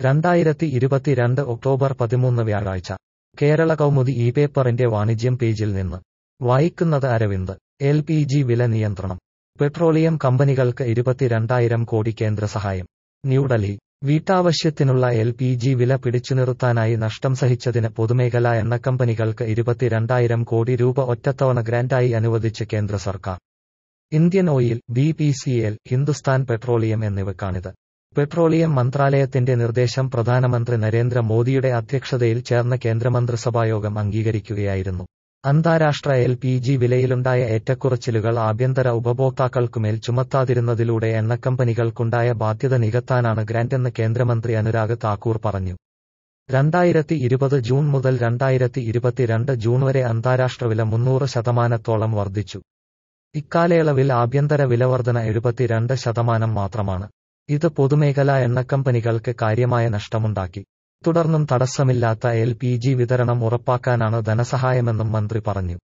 രണ്ടായിരത്തി ഇരുപത്തിരണ്ട് ഒക്ടോബർ പതിമൂന്ന് വ്യാഴാഴ്ച കേരള കൗമുദി ഈ പേപ്പറിന്റെ വാണിജ്യം പേജിൽ നിന്ന് വായിക്കുന്നത് അരവിന്ദ് എൽ പി ജി വില നിയന്ത്രണം പെട്രോളിയം കമ്പനികൾക്ക് ഇരുപത്തിരണ്ടായിരം കോടി കേന്ദ്ര സഹായം ന്യൂഡൽഹി വീട്ടാവശ്യത്തിനുള്ള എൽ പി ജി വില പിടിച്ചുനിർത്താനായി നഷ്ടം സഹിച്ചതിന് പൊതുമേഖലാ എണ്ണക്കമ്പനികൾക്ക് ഇരുപത്തിരണ്ടായിരം കോടി രൂപ ഒറ്റത്തവണ ഗ്രാന്റായി അനുവദിച്ച് കേന്ദ്ര സർക്കാർ Indian Oil B P C L Hindustan petroleum എന്നിവക്കാണിത് പെട്രോളിയം മന്ത്രാലയത്തിന്റെ നിർദ്ദേശം പ്രധാനമന്ത്രി നരേന്ദ്ര മോദിയുടെ അധ്യക്ഷതയിൽ ചേർന്ന കേന്ദ്രമന്ത്രിസഭായോഗം അംഗീകരിക്കുകയായിരുന്നു അന്താരാഷ്ട്ര എൽ പി ജി വിലയിലുണ്ടായ ഏറ്റക്കുറച്ചിലുകൾ ആഭ്യന്തര ഉപഭോക്താക്കൾക്കുമേൽ ചുമത്താതിരുന്നതിലൂടെ എണ്ണക്കമ്പനികൾക്കുണ്ടായ ബാധ്യത നികത്താനാണ് ഗ്രാന്റെന്ന് കേന്ദ്രമന്ത്രി അനുരാഗ് താക്കൂർ പറഞ്ഞു രണ്ടായിരത്തി ഇരുപത് ജൂൺ മുതൽ രണ്ടായിരത്തി ഇരുപത്തിരണ്ട് ജൂൺ വരെ അന്താരാഷ്ട്ര വില മുന്നൂറ് ശതമാനത്തോളം വർദ്ധിച്ചു ഇക്കാലയളവിൽ ആഭ്യന്തര വിലവർധന എഴുപത്തിരണ്ട് ശതമാനം മാത്രമാണ് ഇത് പൊതുമേഖലാ എണ്ണക്കമ്പനികൾക്ക് കാര്യമായ നഷ്ടമുണ്ടാക്കി തുടർന്നും തടസ്സമില്ലാത്ത എൽ പി ജി വിതരണം ഉറപ്പാക്കാനാണ് ധനസഹായമെന്നും മന്ത്രി പറഞ്ഞു